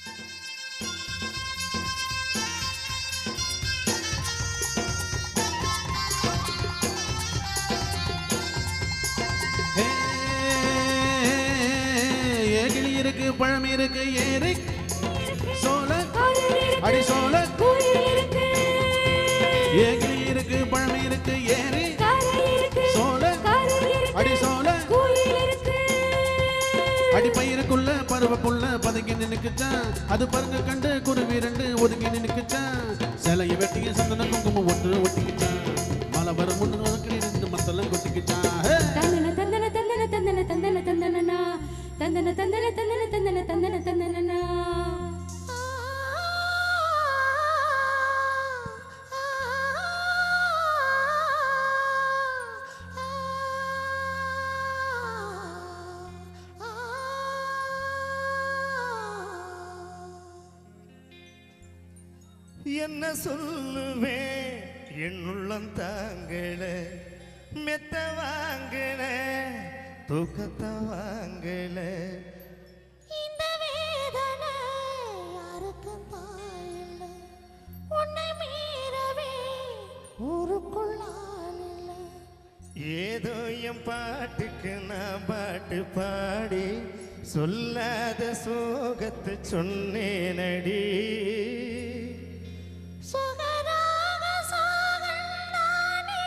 ஏகிளி இருக்கு பழம் இருக்கு ஏறி சோல காரில் அடி சோல கோயில் இருக்கு ஏகிளி இருக்கு பழம் இருக்கு ஏறி காரில் இருக்கு சோல காரில் இருக்கு அடி சோல கோயில் இருக்கு அடி பயிருக்குள்ள பருவ புள்ள பதுங்கி நின்னுக்குச்சான் அது பருங்க கண்டு குருவி ரெண்டு ஒதுங்கி நின்னுக்குச்சான் சிலைய வெட்டிய சந்தன குங்குமம் ஒன்று ஒட்டிக்கிச்சான் மலை வரும் முன்னு உனக்கு ரெண்டு மத்தெல்லாம் கொட்டிக்கிச்சான் ஹே! தந்தன தந்தன தந்தன தந்தன தந்தன தந்தனனா தந்தன தந்தன தந்தன தந்தன தந்தன தந்தனனா என்ன சொல்லுவேன் என்னுள்ளம் தாங்கல மெத்த வாங்கல தூக்கத்தை வாங்கல இந்த வேதனை யாருக்கும் தாயில்ல உன்னை மீறவே ஊருக்குள் ஆள் இல்ல ஏதோ என் பாட்டுக்கு நான் பாட்டு பாடி சொல்லாத சோகத்தை சொன்னேனடி சுகராக சாகந்தானே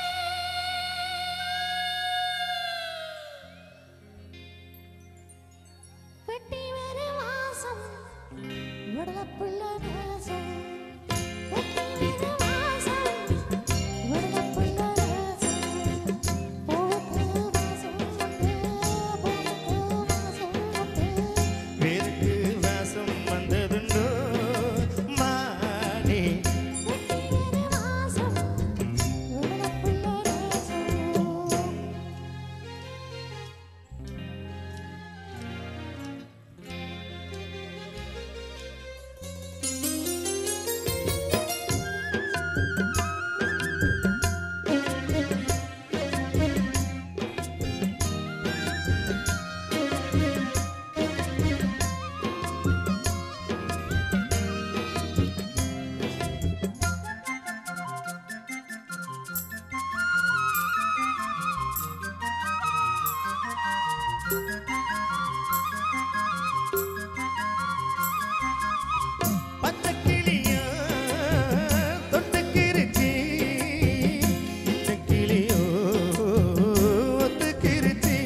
வெட்டி வேற வாசம் விடலப்புள்ள நேசம் வெட்டி வேற வாசம் விடலப்புள்ள நேசம் போக்கு வாசம் உண்டு போக்கு வாசம் உண்டு வேருக்கு வாசம் வந்ததுண்டோ மானே வெட்டி வேற வாசம் விடலப்புள்ள நேசம் பச்சை கிளியோ தொட்டுக்கிருச்சி இந்த கிளியோ ஒத்துக்கிருச்சி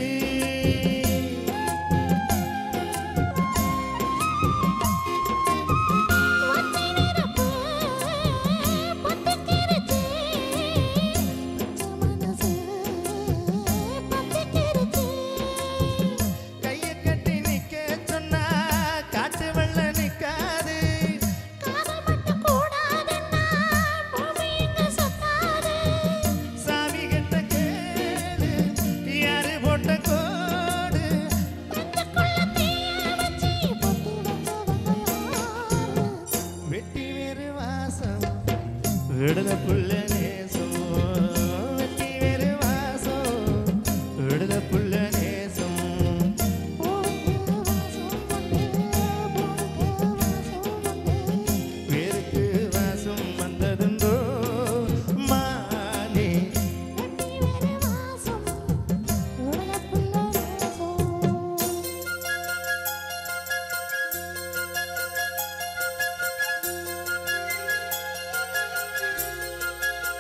வட்டி நிரப்பு பத்துக்கிருச்சு பச்சை மனசு பத்துக்கிருச்சு கையை கட்டி நிக்க சொன்னா காட்டு வெள்ள நிக்காது காதல் மட்டும் கூடாதுன்னா பூமி இங்க சுத்தாது சாமி கிட்ட கேளு யாரு போட்ட கோடு நெஞ்சுக்குள்ள தீய வச்சு பொத்தி வச்சவங்க யாரு வெட்டி வேறு வாசம் விடுத புள்ள நேசம் வெட்டி வேறு வாசம் விடுத புள்ள நேசம் போக்கு வாசம் உண்டு போக்கு வாசம் உண்டு வேருக்கு வாசம் வந்ததுண்டோ மானே வெட்டி வேற வாசம் விடலப்புள்ள நேசம் ஆ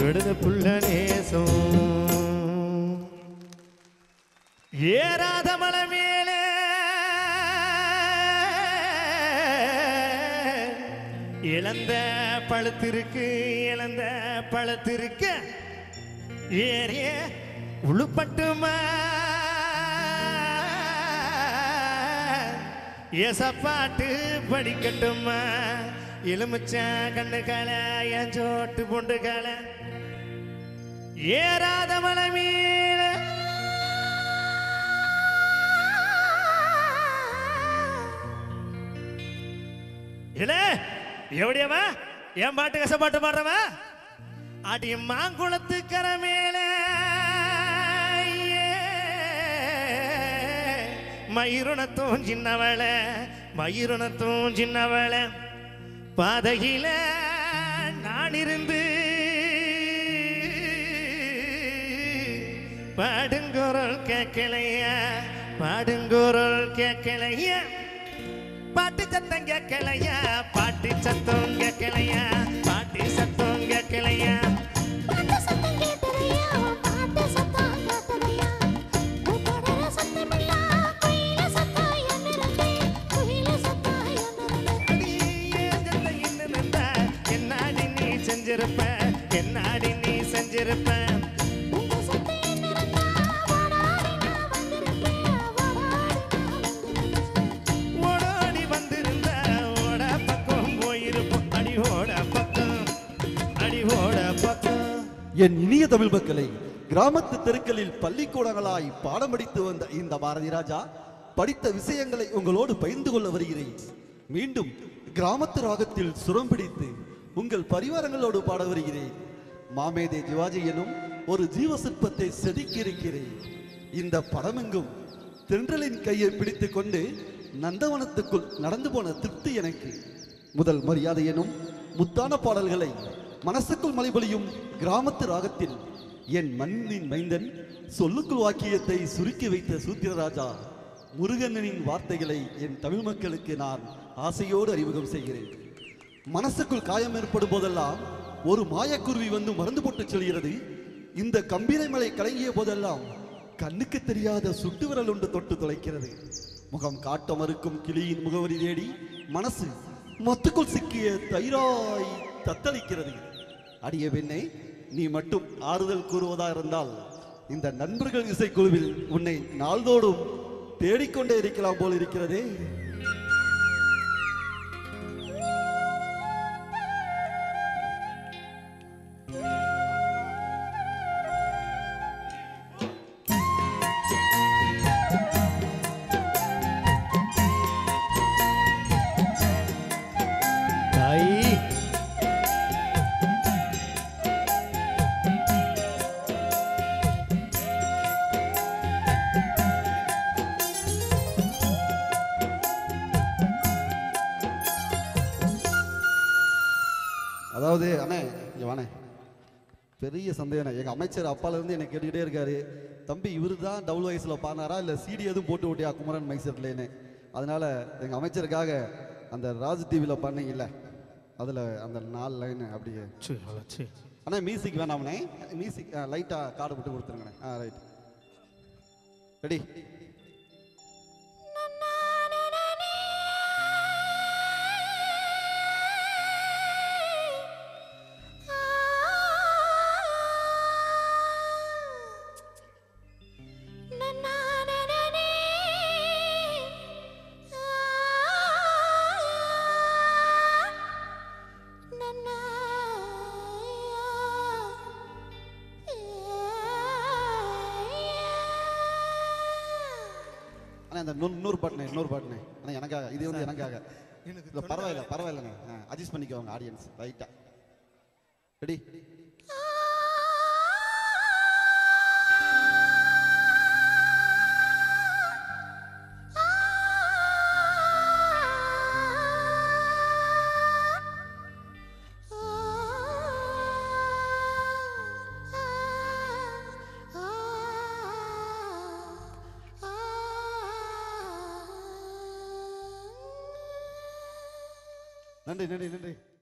விடுத புள்ள நேசம் ஏறாத மலை மேலே இழந்த பழுத்திருக்கு இழந்த பழுத்திருக்கு ஏறிய உழுப்பட்டுமா எசப்பாட்டு படிக்கட்டுமா எலுமிச்சா கண்ணு கால என் சோட்டு பொண்டு கால ஏறாத மலை மீன இல்ல எவடியவா என் பாட்டு கசப்பாட்டு பாடுறவன் அடி மாங்குளத்து கரை மேல மயிருணத்தும் சின்னவள மயிருணத்தும் சின்னவள பாதையில நான் இருந்து பாடுங்குரல் கேட்கலையா பாடுங்குரல் கேட்கலையா பாட்டு சத்தம் கேட்கலையா பாட்டு சத்தம் கேட்கலையா பாட்டு சத்தம் கேட்கலையா பாட்டு சத்தம் கேட்டதையா பாட்டு சத்தம் கேட்டதையா கூப்பிடுற சத்தமெல்லாம் குயில சத்தம் என்னிருந்தே குயில சத்தம் என்னிருந்தே அடியே ஜல்ல இன்னும் இருந்தா, என்னாடி நீ செஞ்சிருப்ப என்னாடி நீ செஞ்சிருப்ப உங்க சத்தம் என்னிருந்தா வாடாடி நான் வந்திருப்பேன் வாடாடி நான் வந்திருப்பேன் ஓடோடி வந்திருந்த ஓட பக்கம் போயிருப்போம் அடி ஓட பக்கம் அடி ஓட பக்கம் என் இனிய தமிழ் மக்களை கிராமத்து தெருக்களில் பள்ளிக்கூடங்களாய் பாடம் படித்து வந்த இந்த பாரதி ராஜா படித்த விஷயங்களை உங்களோடு பகிர்ந்து கொள்ள வருகிறேன் மீண்டும் கிராமத்து ராகத்தில் சுரம் பிடித்து உங்கள் பரிவாரங்களோடு பாட வருகிறேன் மாமேதே சிவாஜி எனும் ஒரு ஜீவ சிற்பத்தை செதுக்கி இருக்கிறேன் இந்த படமெங்கும் தென்றலின் கையை பிடித்துக் கொண்டு நந்தவனத்துக்குள் நடந்து போன திருப்தி எனக்கு முதல் மரியாதை எனும் முத்தான பாடல்களை மனசுக்குள் மலைபொழியும் கிராமத்து ராகத்தில் என் மண்ணின் மைந்தன் சொல்லுக்குள் வாக்கியத்தை சுருக்கி வைத்த சூத்திரராஜா முருகனின் வார்த்தைகளை என் தமிழ் மக்களுக்கு நான் ஆசையோடு அறிமுகம் செய்கிறேன் மனசுக்குள் காயம் ஏற்படும் போதெல்லாம் ஒரு மாயக்குருவி வந்து மறந்து போட்டு செல்கிறது இந்த கம்பீரை மலை கலங்கிய போதெல்லாம் கண்ணுக்கு தெரியாத சுட்டு விரல் ஒன்று தொட்டு தொலைக்கிறது முகம் காட்ட மறுக்கும் கிளியின் முகவரி தேடி மனசு மொத்துக்குள் சிக்கிய தைராய் தத்தளிக்கிறது அடிய பெண்ணே நீ மட்டும் ஆறுதல் கூறுவதா இருந்தால் இந்த நண்பர்கள் இசைக்குழுவில் உன்னை நாள்தோறும் தேடிக்கொண்டே இருக்கலாம் போல் இருக்கிறதே தாய் அதாவது அண்ணே இங்க வாண்ணே பெரிய சந்தேகம் எங்க அமைச்சர் அப்பால இருந்து என்னை கேட்டுக்கிட்டே இருக்காரு தம்பி இவரு தான் டபுள் வயசுல பாடினாரா இல்ல சிடி எதுவும் போட்டு விட்டியா குமரன் மைசர்லேன்னு அதனால எங்க அமைச்சருக்காக அந்த ராஜ் டிவியில் பண்ணீங்கல்ல அதுல அந்த நாலு லைன் அப்படியே சி, அல, சி. அண்ணா மியூசிக் வேணாமண்ணே மியூசிக் லைட்டா கார்டு போட்டு கொடுத்துருங்கண்ணே ஆ ரைட் ரெடி அண்ணா இந்த நூறு நூறு பாட்டுனே நூறு பாட்டுனே அண்ணா எனக்காக இது வந்து எனக்காக இல்லை பரவாயில்ல பரவாயில்லைண்ணே அட்ஜஸ்ட் பண்ணிக்கோங்க ஆடியன்ஸ் ரைட்டா ரெடி நன்றி நன்றி நன்றி